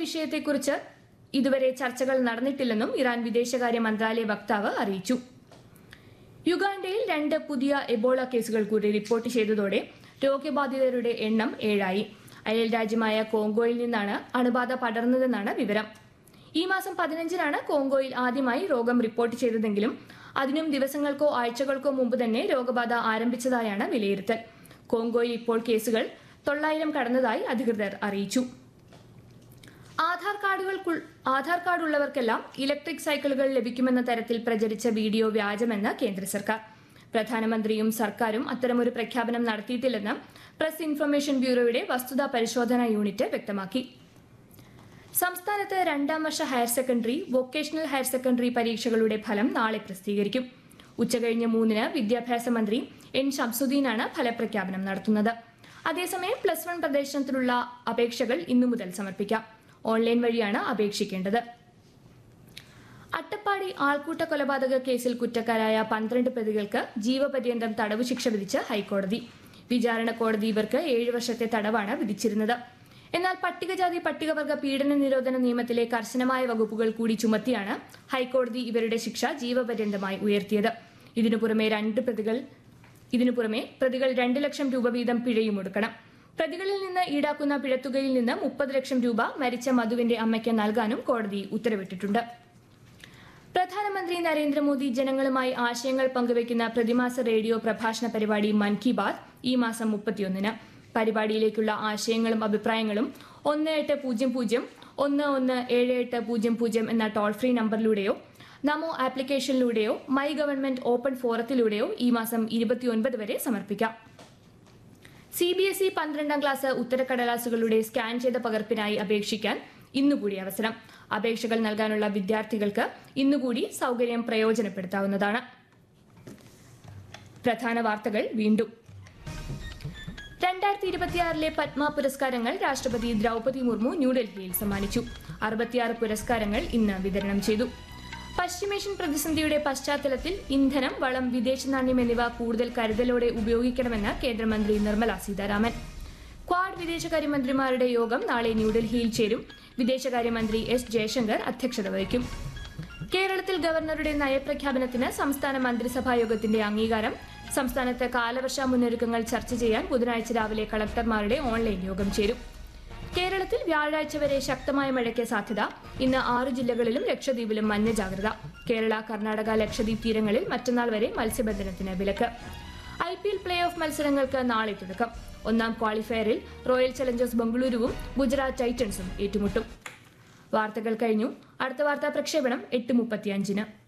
വിഷയത്തെക്കുറിച്ച് ഇതുവരെ ചർച്ചകൾ നടന്നിട്ടില്ലെന്നും ഇറാൻ വിദേശകാര്യ മന്ത്രാലയ വക്താവ് അറിയിച്ചു യുഗാണ്ടയിൽ രണ്ട് പുതിയ എബോള കേസുകൾ കൂടി റിപ്പോർട്ട് ചെയ്തതോടെ രോഗബാധിതരുടെ എണ്ണം ഏഴായി അയൽ രാജ്യമായ കോങ്കോയിൽ നിന്നാണ് അണുബാധ പടർന്നതെന്നാണ് വിവരം ഈ മാസം പതിനഞ്ചിനാണ് കോങ്കോയിൽ ആദ്യമായി രോഗം റിപ്പോർട്ട് ചെയ്തതെങ്കിലും അതിനും ദിവസങ്ങൾക്കോ ആഴ്ചകൾക്കോ മുമ്പ് തന്നെ രോഗബാധ ആരംഭിച്ചതായാണ് വിലയിരുത്തൽ കോങ്കോയിൽ ഇപ്പോൾ കേസുകൾ തൊള്ളായിരം കടന്നതായി അധികൃതർ അറിയിച്ചു ആധാർ കാർഡുകൾ ആധാർ കാർഡ് ഉള്ളവർക്കെല്ലാം ഇലക്ട്രിക് സൈക്കിളുകൾ ലഭിക്കുമെന്ന തരത്തിൽ പ്രചരിച്ച വീഡിയോ വ്യാജമെന്ന് കേന്ദ്ര സർക്കാർ പ്രധാനമന്ത്രിയും സർക്കാരും അത്തരമൊരു പ്രഖ്യാപനം നടത്തിയിട്ടില്ലെന്ന് പ്രസ് ഇൻഫർമേഷൻ ബ്യൂറോയുടെ വസ്തുതാ പരിശോധനാ യൂണിറ്റ് വ്യക്തമാക്കി സംസ്ഥാനത്ത് രണ്ടാം വർഷ higher secondary vocational higher secondary പരീക്ഷകളുടെ ഫലം നാളെ പ്രസിദ്ധീകരിക്കും ഉച്ചകഴിഞ്ഞ് മൂന്നിന് വിദ്യാഭ്യാസ മന്ത്രി എൻ ഷംസുദ്ദീനാണ് ഫലപ്രഖ്യാപനം നടത്തുന്നത് അതേസമയം പ്ലസ് വൺ പ്രവേശനത്തിനുള്ള അപേക്ഷകൾ ഇന്നു മുതൽ സമർപ്പിക്കാം ഓൺലൈൻ വഴിയാണ് അപേക്ഷിക്കേണ്ടത് അട്ടപ്പാടി ആൾക്കൂട്ട കൊലപാതക കേസിൽ കുറ്റക്കാരായ പന്ത്രണ്ട് പ്രതികൾക്ക് ജീവപര്യന്തം തടവ് ശിക്ഷ വിധിച്ച് ഹൈക്കോടതി വിചാരണ കോടതി ഇവർക്ക് ഏഴ് വർഷത്തെ തടവാണ് വിധിച്ചിരുന്നത് എന്നാൽ പട്ടികജാതി പട്ടികവർഗ പീഡന നിരോധന നിയമത്തിലെ കർശനമായ വകുപ്പുകൾ കൂടി ചുമത്തിയാണ് ഹൈക്കോടതി ഇവരുടെ ശിക്ഷ ജീവപര്യന്തമായി ഉയർത്തിയത് ഇതിനു പുറമെ രണ്ട് പ്രതികൾ ഇതിനു പുറമെ പ്രതികൾ രണ്ട് ലക്ഷം രൂപ വീതം പിഴയും ഒടുക്കണം പ്രതികളിൽ നിന്ന് ഈടാക്കുന്ന പിഴത്തുകയിൽ നിന്ന് മുപ്പത് ലക്ഷം രൂപ മരിച്ച മധുവിന്റെ അമ്മയ്ക്ക് നൽകാനും കോടതി ഉത്തരവിട്ടിട്ടുണ്ട് പ്രധാനമന്ത്രി നരേന്ദ്രമോദി ജനങ്ങളുമായി ആശയങ്ങൾ പങ്കുവയ്ക്കുന്ന പ്രതിമാസ റേഡിയോ പ്രഭാഷണ പരിപാടി മൻ കി ബാത് ഈ മാസം മുപ്പത്തിയൊന്നിന് പരിപാടിയിലേക്കുള്ള ആശയങ്ങളും അഭിപ്രായങ്ങളും ഒന്ന് എട്ട് പൂജ്യം പൂജ്യം ഒന്ന് ഒന്ന് ഏഴ് എട്ട് പൂജ്യം പൂജ്യം എന്ന ടോൾ ഫ്രീ നമ്പറിലൂടെയോ നമോ ആപ്ലിക്കേഷനിലൂടെയോ മൈ ഗവൺമെന്റ് ഓപ്പൺ ഫോറത്തിലൂടെയോ ഈ മാസം ഇരുപത്തിയൊൻപത് വരെ സമർപ്പിക്കാം സി ബി എസ് ഇ പന്ത്രണ്ടാം ക്ലാസ് ഉത്തരക്കടലാസുകളുടെ സ്കാൻ ചെയ്ത പകർപ്പിനായി അപേക്ഷിക്കാൻ ഇന്നുകൂടി അവസരം അപേക്ഷകൾ നൽകാനുള്ള വിദ്യാർത്ഥികൾക്ക് ഇന്നുകൂടി സൗകര്യം പ്രയോജനപ്പെടുത്താവുന്നതാണ് പ്രധാന വാർത്തകൾ വീണ്ടും രണ്ടായിരത്തി ഇരുപത്തിയാറിലെ പത്മ പുരസ്കാരങ്ങൾ രാഷ്ട്രപതി ദ്രൗപതി മുർമു ന്യൂഡൽഹിയിൽ സമ്മാനിച്ചു അറുപത്തിയാറ് പുരസ്കാരങ്ങൾ ഇന്ന് വിതരണം ചെയ്തു പശ്ചിമേഷ്യൻ പ്രതിസന്ധിയുടെ പശ്ചാത്തലത്തിൽ ഇന്ധനം വളം വിദേശ നാണ്യം എന്നിവ കൂടുതൽ കരുതലോടെ ഉപയോഗിക്കണമെന്ന് കേന്ദ്രമന്ത്രി നിർമ്മല സീതാരാമൻ ക്വാഡ് വിദേശകാര്യമന്ത്രിമാരുടെ യോഗം നാളെ ന്യൂഡൽഹിയിൽ ചേരും വിദേശകാര്യമന്ത്രി എസ് ജയശങ്കർ അധ്യക്ഷത വഹിക്കും കേരളത്തിൽ ഗവർണറുടെ നയപ്രഖ്യാപനത്തിന് സംസ്ഥാന മന്ത്രിസഭാ യോഗത്തിന്റെ അംഗീകാരം സംസ്ഥാനത്ത് കാലവർഷ മുന്നൊരുക്കങ്ങൾ ചർച്ച ചെയ്യാൻ ബുധനാഴ്ച രാവിലെ കളക്ടർമാരുടെ ഓൺലൈൻ യോഗം ചേരും കേരളത്തിൽ വ്യാഴാഴ്ച വരെ ശക്തമായ മഴയ്ക്ക് സാധ്യത ഇന്ന് ആറ് ജില്ലകളിലും ലക്ഷദ്വീപിലും മഞ്ഞ ജാഗ്രത കേരള കർണാടക ലക്ഷദ്വീപ് തീരങ്ങളിൽ മറ്റന്നാൾ വരെ മത്സ്യബന്ധനത്തിന് വിലക്ക് I P L playoff മത്സരങ്ങൾക്ക് നാളെ തുടക്കം ഒന്നാം ക്വാളിഫയറിൽ റോയൽ ചലഞ്ചേഴ്സ് ബംഗളൂരുവും ഗുജറാത്ത് ടൈറ്റൻസും ഏറ്റുമുട്ടും വാർത്തകൾ കഴിഞ്ഞു അടുത്ത വാർത്താ പ്രക്ഷേപണം എട്ട് മുപ്പത്തിയഞ്ചിന്